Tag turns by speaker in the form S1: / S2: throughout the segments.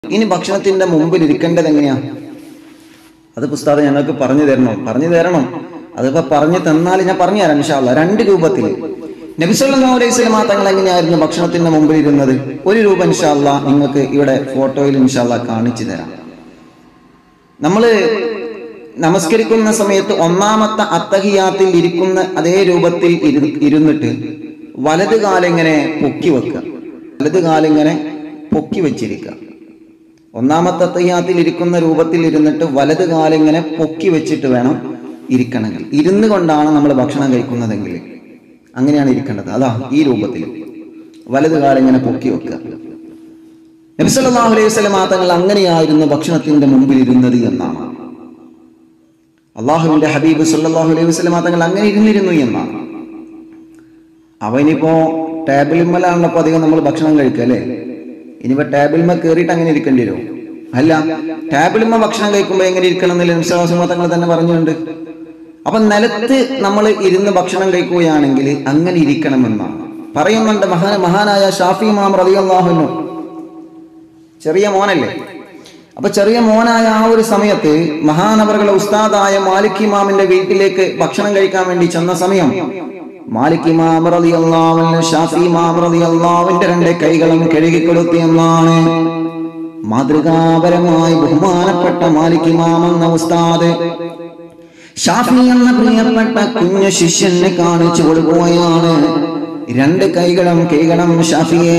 S1: ഇനി ഭക്ഷണത്തിന്റെ മുമ്പിൽ ഇരിക്കേണ്ടത് എങ്ങനെയാ അത് പുസ്തകം ഞങ്ങൾക്ക് പറഞ്ഞു തരണം പറഞ്ഞു തരണം അതിപ്പോ പറഞ്ഞു തന്നാൽ ഞാൻ പറഞ്ഞു തരാം ഇൻഷാല്ല രണ്ട് രൂപത്തിൽ നബിസല്ലാ അലൈഹി സ്വലമാ തങ്ങൾ എങ്ങനെയായിരുന്നു ഭക്ഷണത്തിന്റെ മുമ്പിൽ ഇരുന്നത് ഒരു രൂപ ഇൻഷാല്ല നിങ്ങൾക്ക് ഇവിടെ ഫോട്ടോയിൽ ഇൻഷാല്ല കാണിച്ചു തരാം നമ്മള് നമസ്കരിക്കുന്ന സമയത്ത് ഒന്നാമത്തെ അത്തഹിയാത്തിൽ ഇരിക്കുന്ന അതേ രൂപത്തിൽ ഇരു- ഇരുന്നിട്ട് വലത് കാലിങ്ങനെ പൊക്കി വെക്കുക വലത് കാലിങ്ങനെ പൊക്കി വെച്ചിരിക്കുക ഒന്നാമത്തെ അത്തഹിയാത്തിൽ ഇരിക്കുന്ന രൂപത്തിൽ ഇരുന്നിട്ട് വലത് കാലിങ്ങനെ പൊക്കി വെച്ചിട്ട് വേണം ഇരിക്കണമെങ്കിൽ ഇരുന്നു കൊണ്ടാണ് നമ്മൾ ഭക്ഷണം കഴിക്കുന്നതെങ്കിൽ അങ്ങനെയാണ് ഇരിക്കേണ്ടത് അതാ ഈ രൂപത്തിൽ വലത് കാലിങ്ങനെ പൊക്കി വെക്കുക നബിസല്ലാഹു അലൈഹി സ്വലം തങ്ങൾ അങ്ങനെയായിരുന്നു ഭക്ഷണത്തിന്റെ മുമ്പിൽ ഇരുന്നത് എന്നാണ് അള്ളാഹുവിന്റെ ഹബീബ് സല്ലാഹു അലൈഹി വസ്ലം തങ്ങൾ അങ്ങനെ ഇരുന്നിരുന്നു എന്നാണ് അവനിപ്പോ ടേബിളിന്മേലാണല്ലോ ഇപ്പൊ അധികം നമ്മൾ ഭക്ഷണം കഴിക്കുക അല്ലേ ഇനിയിപ്പോ ടേബിളിന്മ കയറിയിട്ട് അങ്ങനെ ഇരിക്കേണ്ടി വരും അല്ല ടേബിളിന്മ ഭക്ഷണം കഴിക്കുമ്പോൾ എങ്ങനെ ഇരിക്കണം എന്നില്ല നിമിഷവാസമ തങ്ങൾ തന്നെ പറഞ്ഞുണ്ട് അപ്പൊ നിലത്ത് നമ്മൾ ഇരുന്ന് ഭക്ഷണം കഴിക്കുകയാണെങ്കിൽ അങ്ങനെ ഇരിക്കണമെന്നാണ് പറയുന്നുണ്ട് മഹാ മഹാനായ ഷാഫി മാം റളിയല്ലാഹുവിനു ചെറിയ മോനല്ലേ അപ്പൊ ചെറിയ മോനായ ആ ഒരു സമയത്ത് മഹാനവറുകളെ ഉസ്താദായ മാലിക് ഇമാമിന്റെ വീട്ടിലേക്ക് ഭക്ഷണം കഴിക്കാൻ വേണ്ടി ചെന്ന സമയം മാലിക് ഇമാം റളിയല്ലാഹുവിന് ഷാഫി ഇമാം റളിയല്ലാഹുവിന്റെ രണ്ട് കൈകളും കഴുകി കൊടുത്തു എന്നാണ് മാതൃകാപരമായി ബഹുമാനപ്പെട്ട മാലിക് ഇമാം എന്ന ഉസ്താദ് ഷാഫി എന്ന പ്രിയപ്പെട്ട കുഞ്ഞു ശിഷ്യനെ കാണിച്ചു കൊടുക്കുകയാണ് രണ്ട് കൈകളും കൈകളും ഷാഫിയേ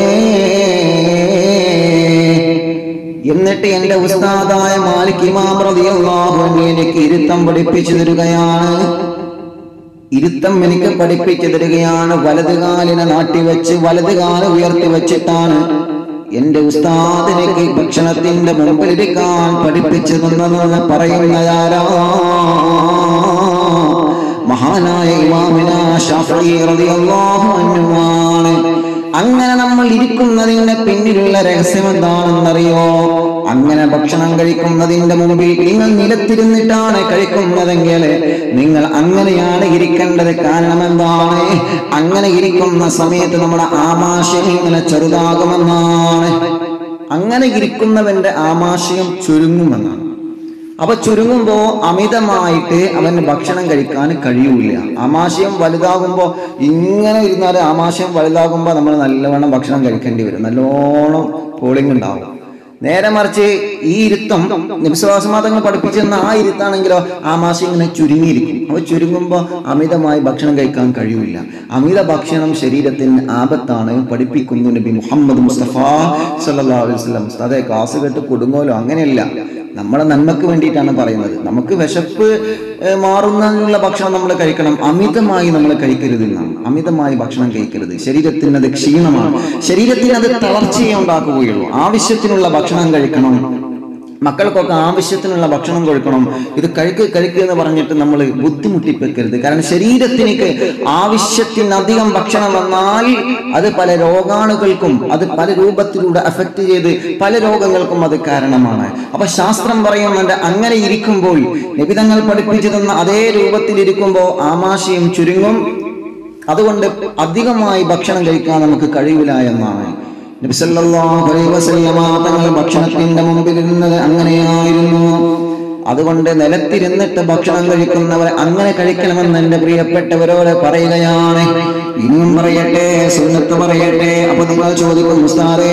S1: എന്നിട്ട് എന്റെ ഉസ്താദായ മാലിക് ഇമാം റളിയല്ലാഹു അൻഹു എനിക്ക് ഇരുത്തം പഠിപ്പിച്ചു തരികയാണ് ഇരുത്തം എനിക്ക് പഠിപ്പിച്ചു തരികയാണ് വലത് കാലിനെ നാട്ടി വെച്ച് വലത് കാല് ഉയർത്തി വെച്ചിട്ടാണ് എന്റെ ഉസ്താദിലേക്ക് ഭക്ഷണത്തിന്റെ മുമ്പിൽ ഇരിക്കാൻ പഠിപ്പിച്ചു തന്നതെന്ന് പറയുന്നതാരാ മഹാനായ ഇമാമിന ഷാഫി റളിയല്ലാഹു അൻഹുവാണ് അങ്ങനെ നമ്മൾ ഇരിക്കുന്നതിന്റെ പിന്നിലുള്ള രഹസ്യം എന്താണെന്നറിയോ അങ്ങനെ ഭക്ഷണം കഴിക്കുന്നതിന്റെ മുമ്പിൽ നിങ്ങൾ നിലത്തിരുന്നിട്ടാണ് കഴിക്കുന്നതെങ്കിൽ നിങ്ങൾ അങ്ങനെയാണ് ഇരിക്കേണ്ടത് കാരണം എന്താണ് അങ്ങനെ ഇരിക്കുന്ന സമയത്ത് നമ്മുടെ ആമാശയം ഇങ്ങനെ ചെറുതാകുമെന്നാണ് അങ്ങനെ ഇരിക്കുന്നവന്റെ ആമാശയം ചുരുങ്ങുമെന്നാണ് അപ്പൊ ചുരുങ്ങുമ്പോ അമിതമായിട്ട് അവന് ഭക്ഷണം കഴിക്കാൻ കഴിയൂല ആമാശയം വലുതാകുമ്പോ ഇങ്ങനെ ഇരുന്നാൽ ആമാശയം വലുതാകുമ്പോ നമ്മൾ നല്ലവണ്ണം ഭക്ഷണം കഴിക്കേണ്ടി വരും നല്ലോണം പോളിംഗ് ഉണ്ടാവും നേരെ മറിച്ച് ഈ ഇരുത്തം നിമിഷവാസമാതങ്ങൾ പഠിപ്പിച്ചെന്ന ആ ഇരുത്താണെങ്കിലോ ആമാശയം ഇങ്ങനെ ചുരുങ്ങിയിരിക്കും അപ്പൊ ചുരുങ്ങുമ്പോൾ അമിതമായി ഭക്ഷണം കഴിക്കാൻ കഴിയൂല അമിത ഭക്ഷണം ശരീരത്തിന് ആപത്താണ് പഠിപ്പിക്കുന്നു നബി മുഹമ്മദ് മുസ്തഫ സല്ലല്ലാഹു അലൈഹി വസല്ലം അതെ ക്ലാസ് കേട്ട് കൊടുങ്ങോലോ അങ്ങനെയല്ല നമ്മളെ നന്മക്ക് വേണ്ടിയിട്ടാണ് പറയുന്നത് നമുക്ക് വിശപ്പ് ഏഹ്, മാറുന്നതിനുള്ള ഭക്ഷണം നമ്മൾ കഴിക്കണം അമിതമായി നമ്മൾ കഴിക്കരുത് എന്നാണ് അമിതമായി ഭക്ഷണം കഴിക്കരുത് ശരീരത്തിന് അത് ക്ഷീണമാണ് ശരീരത്തിന് അത് തളർച്ചയെ ഉണ്ടാക്കുകയുള്ളൂ ആവശ്യത്തിനുള്ള ഭക്ഷണം കഴിക്കണം മക്കൾക്കൊക്കെ ആവശ്യത്തിനുള്ള ഭക്ഷണം കൊടുക്കണം ഇത് കഴിക്ക് കഴിക്കുക എന്ന് പറഞ്ഞിട്ട് നമ്മൾ ബുദ്ധിമുട്ടിപ്പിക്കരുത് കാരണം ശരീരത്തിലേക്ക് ആവശ്യത്തിനധികം ഭക്ഷണം വന്നാൽ അത് പല രോഗാണുകൾക്കും അത് പല രൂപത്തിലൂടെ അഫക്റ്റ് ചെയ്ത് പല രോഗങ്ങൾക്കും അത് കാരണമാണ് അപ്പൊ ശാസ്ത്രം പറയുന്നുണ്ട് അങ്ങനെ ഇരിക്കുമ്പോൾ നിബിതങ്ങൾ പഠിപ്പിച്ചു തന്ന അതേ രൂപത്തിൽ ഇരിക്കുമ്പോൾ ആമാശയം ചുരുങ്ങും അതുകൊണ്ട് അധികമായി ഭക്ഷണം കഴിക്കാൻ നമുക്ക് കഴിയില്ല എന്നാണ് നബി സല്ലല്ലാഹു അലൈഹി വസല്ലമ തങ്ങൾ ഭക്ഷണത്തിന്റെ മുമ്പിൽ ഇരുന്നത് അങ്ങനെയായിരുന്നു അതുകൊണ്ട് നിലത്തിരുന്നിട്ട് ഭക്ഷണം കഴിക്കുന്നവർ അങ്ങനെ കഴിക്കണമെന്ന് എന്റെ പ്രിയപ്പെട്ടവരോട് പറയുകയാണ് ഇനിയും പറയട്ടെ സുന്നത്ത് പറയട്ടെ അപ്പൊ നിങ്ങൾ ചോദിക്കും ഉസ്താദേ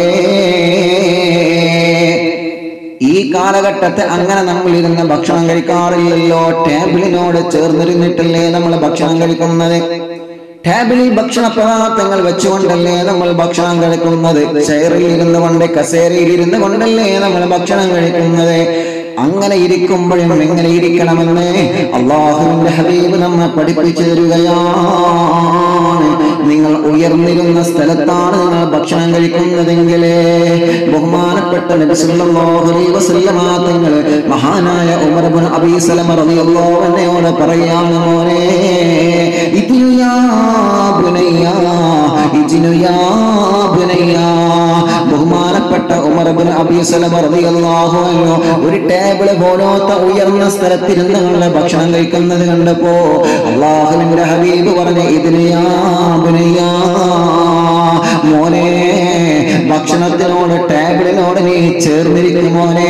S1: ഈ കാലഘട്ടത്തെ അങ്ങനെ നമ്മൾ ഇരുന്ന് ഭക്ഷണം കഴിക്കാറില്ലല്ലോ ടേബിളിനോട് ചേർന്നിരുന്നിട്ടല്ലേ നമ്മൾ ഭക്ഷണം കഴിക്കുന്നത് ടേബിളിൽ ഭക്ഷണ പദാർത്ഥങ്ങൾ വെച്ചുകൊണ്ടല്ലേ നമ്മൾ ഭക്ഷണം കഴിക്കുന്നത് ചെയറിൽ ഇരുന്ന് കൊണ്ട് കസേരയിൽ ഇരുന്ന് കൊണ്ടല്ലേ നമ്മൾ ഭക്ഷണം കഴിക്കുന്നത് അങ്ങനെ ഇരിക്കുമ്പോഴും എങ്ങനെ ഇരിക്കണമെന്ന് അള്ളാഹുവിന്റെ ഹബീബ് നമ്മെ പഠിപ്പിച്ചു തരികയാണ് നിങ്ങൾ ഉയർന്നിരുന്ന സ്ഥലത്താണ് നിങ്ങൾ ഭക്ഷണം കഴിക്കുന്നതെങ്കിൽ ബഹുമാനപ്പെട്ട നബി സല്ലല്ലാഹു അലൈഹി വസല്ലമ തങ്ങൾ മഹാനായ ഉമർ ഇബ്നു അബീ സലമ റളിയല്ലാഹു അൻഹയോട് പറയാണ് മോനെ ഇതിനു യാ ബുനയ്യ ഇതിനു യാ ബുനയ്യ ബഹുമാനപ്പെട്ട ഉമർ ഇബ്നു അബീ സലമ റളിയല്ലാഹു അൻഹു ഒരു ടേബിൾ പോലത്തെ ഉയർന്ന സ്ഥലത്തിരുന്ന് കൊണ്ട് ഭക്ഷണം കഴിക്കുന്നത് കണ്ടപ്പോ അള്ളാഹുവിന്റെ ഹബീബ് പറഞ്ഞു ഇതിന് യാ ബുനയ്യ മോനെ ഭക്ഷണത്തിനോട് ടേബിൾ ടേബിളിനോട് നീ ചേർന്നിരിക്കും മോനെ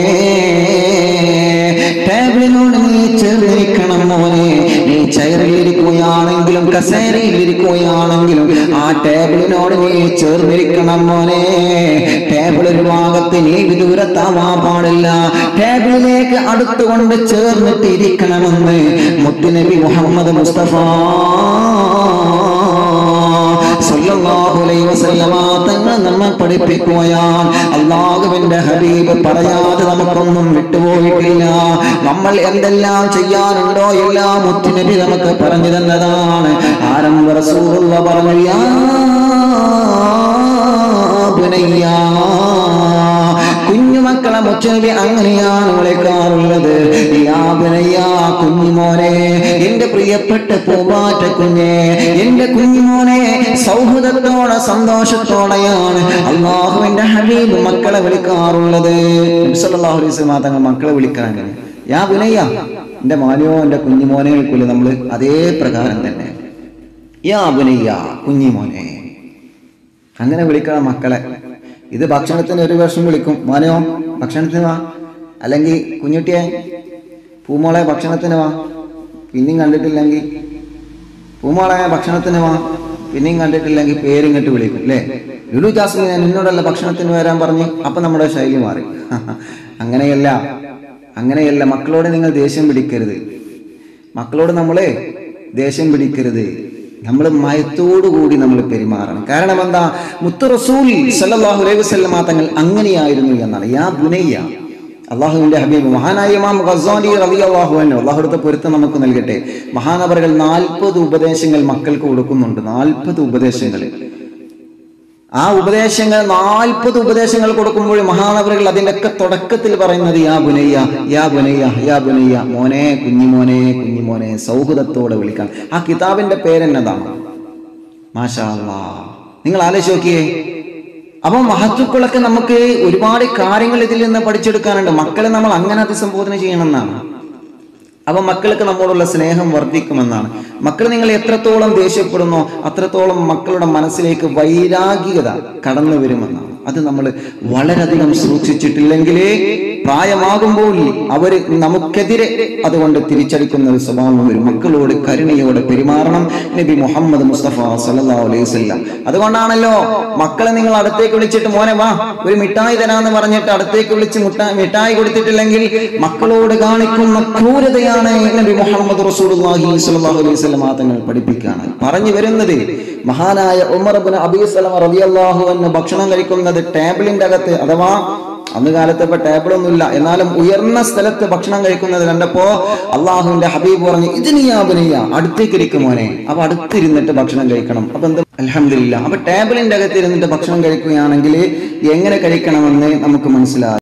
S1: ടേബിളിനോട് നീ ചേർന്നിരിക്കണം മോനെ നീ ചെയറിൽ ഇരിക്കുകയാണെങ്കിലും കസേരയിൽ ഇരിക്കുകയാണെങ്കിലും ആ ടേബിളിനോട് നീ ചേർന്നിരിക്കണം മോനെ ടേബിൾ ഒരു ഭാഗത്ത് നീ വിദൂരത്താവാൻ പാടില്ല ടേബിളിലേക്ക് അടുത്തുകൊണ്ട് ചേർന്നിട്ട് ഇരിക്കണമെന്ന് മുത്തുനബി മുഹമ്മദ് മുസ്തഫ സല്ലല്ലാഹു അലൈഹി വസല്ലമ തങ്ങൾ നമ്മെ പഠിപ്പിക്കുകയാണ് അള്ളാഹുവിന്റെ ഹബീബ് പറയാതെ നമുക്കൊന്നും വിട്ടുപോയിട്ടില്ല നമ്മൾ എന്തെല്ലാം ചെയ്യാനുണ്ടോ എല്ലാം മുത്തുനബി നമുക്ക് പറഞ്ഞു തന്നതാണ് ആരംഭ റസൂലുള്ള പറഞ്ഞു യാ ബുനയ്യാ കുഞ്ഞുമക്കളെ മുച്ചനബി അങ്ങനെയാണ് വിളിക്കാറുള്ളത് യാബനയ്യ കുഞ്ഞുമോനെ എന്റെ പ്രിയപ്പെട്ട പൂമാറ്റ കുഞ്ഞെ എന്റെ കുഞ്ഞുമോനെ സൗഹൃദത്തോടെ സന്തോഷത്തോടെയാണ് അള്ളാഹുവിന്റെ ഹബീബ് മക്കളെ വിളിക്കാറുള്ളത് സല്ലല്ലാഹു അലൈഹി വസല്ലം തങ്ങൾ മക്കളെ വിളിക്കാൻ അങ്ങനെ യാ ബുനയ്യ എന്റെ മോനെയോ എന്റെ കുഞ്ഞുമോനെ വിളിക്കൂല നമ്മള് അതേ പ്രകാരം തന്നെ യാ ബുനയ്യ കുഞ്ഞിമോനെ അങ്ങനെ വിളിക്കണം മക്കളെ ഇത് ഭക്ഷണത്തിന് ഒരു വർഷം വിളിക്കും മോനെയോ ഭക്ഷണത്തിന് വാ അല്ലെങ്കിൽ കുഞ്ഞുട്ടിയെ പൂമോളെ ഭക്ഷണത്തിന് വാ പിന്നെയും കണ്ടിട്ടില്ലെങ്കിൽ പൂമോളെ ഭക്ഷണത്തിന് വാ പിന്നെയും കണ്ടിട്ടില്ലെങ്കിൽ പേരിങ്ങോട്ട് വിളിക്കും അല്ലേ ലുലു ജാസ്മിൻ ഞാൻ നിന്നോടല്ല ഭക്ഷണത്തിന് വരാൻ പറഞ്ഞ് അപ്പൊ നമ്മുടെ ശൈലി മാറി അങ്ങനെയല്ല അങ്ങനെയല്ല മക്കളോട് നിങ്ങൾ ദേഷ്യം പിടിക്കരുത് മക്കളോട് നമ്മളെ ദേഷ്യം പിടിക്കരുത് നമ്മൾ മയത്തോടു കൂടി നമ്മൾ പെരുമാറണം കാരണം എന്താ മുത്തു റസൂൽ സല്ലല്ലാഹു അലൈഹി വസല്ലമ തങ്ങൾ അങ്ങനെയായിരുന്നു എന്നാണ് യാ ബുനയ്യ അള്ളാഹുവിന്റെ ഹബീബ് മഹാനായ ഇമാം ഖസാലി റളിയല്ലാഹു അൻഹു അള്ളാഹുടുത്ത പൊരുത്തം നമുക്ക് നൽകട്ടെ മഹാനവറുകൾ നാൽപ്പത് ഉപദേശങ്ങൾ മക്കൾക്ക് കൊടുക്കുന്നുണ്ട് നാൽപ്പത് ഉപദേശങ്ങൾ ആ ഉപദേശങ്ങൾ നാൽപ്പത് ഉപദേശങ്ങൾ കൊടുക്കുമ്പോൾ മഹാനവറുകൾ അതിന്റെ ഒക്കെ തുടക്കത്തിൽ പറയുന്നത് യാ ബുനയ്യ യാ ബുനയ്യ യാ ബുനയ്യ മോനെ കുഞ്ഞിമോനെ കുഞ്ഞിമോനെ സൗഹൃദത്തോടെ വിളിക്കാൻ ആ കിതാബിന്റെ പേരെന്നതാണ് മാഷാ അല്ലാ. നിങ്ങൾ ആലോചിച്ച് നോക്കിയേ അപ്പൊ മഹത്തുക്കളൊക്കെ നമുക്ക് ഒരുപാട് കാര്യങ്ങൾ ഇതിൽ നിന്ന് പഠിച്ചെടുക്കാനുണ്ട് മക്കളെ നമ്മൾ അങ്ങനെ അഭിസംബോധന ചെയ്യണമെന്നാണ് അപ്പൊ മക്കൾക്ക് നമ്മളോടുള്ള സ്നേഹം വർദ്ധിക്കുമെന്നാണ് മക്കൾ നിങ്ങൾ എത്രത്തോളം ദേഷ്യപ്പെടുന്നോ അത്രത്തോളം മക്കളുടെ മനസ്സിലേക്ക് വൈരാഗികത കടന്നു വരുമെന്നാണ് അത് നമ്മൾ വളരെയധികം സൂക്ഷിച്ചിട്ടില്ലെങ്കിൽ പ്രായമാകുമ്പോൾ അവർ നമുക്കെതിരെ അതുകൊണ്ട് തിരിച്ചടിക്കുന്ന ഒരു സ്വഭാവം വരും മക്കളോട് കരുണയോടെ പെരുമാറണം നബി മുഹമ്മദ് മുസ്തഫ സല്ലല്ലാഹു അലൈഹി വസല്ലം അതുകൊണ്ടാണല്ലോ മക്കളെ നിങ്ങൾ അടുത്തേക്ക് വിളിച്ചിട്ട് മോനെ വാ ഒരു മിഠായി തരാന്ന് പറഞ്ഞിട്ട് അടുത്തേക്ക് വിളിച്ച് മുട്ടാ മിഠായി കൊടുത്തിട്ടില്ലെങ്കിൽ മക്കളോട് കാണിക്കുന്ന ക്രൂരതയാണ് നബി മുഹമ്മദ് റസൂലുള്ളാഹി സ്വല്ലല്ലാഹു അലൈഹി വസല്ലം തങ്ങൾ പഠിപ്പിക്കുകയാണ് പറഞ്ഞു വരുന്നത് മഹാനായ ഉമർ ഇബ്നു അബീ സലമ റളിയല്ലാഹു അൻഹു ഭക്ഷണം കഴിക്കുന്നത് ടേബിളിന്റെ അകത്ത് അഥവാ അന്ന് കാലത്ത് ഇപ്പൊ ടേബിളൊന്നുമില്ല എന്നാലും ഉയർന്ന സ്ഥലത്ത് ഭക്ഷണം കഴിക്കുന്നത് കണ്ടപ്പോ അള്ളാഹുവിന്റെ ഹബീബ് പറഞ്ഞു ഇതിനിയാബിനിയ അടുത്തേക്ക് ഇരിക്കും മോനെ അപ്പൊ അടുത്തിരുന്നിട്ട് ഭക്ഷണം കഴിക്കണം അപ്പൊ എന്താ അലഹമില്ല അപ്പൊ ടേബിളിന്റെ അകത്ത് ഇരുന്നിട്ട് ഭക്ഷണം കഴിക്കുകയാണെങ്കിൽ എങ്ങനെ കഴിക്കണമെന്ന് നമുക്ക് മനസ്സിലാകും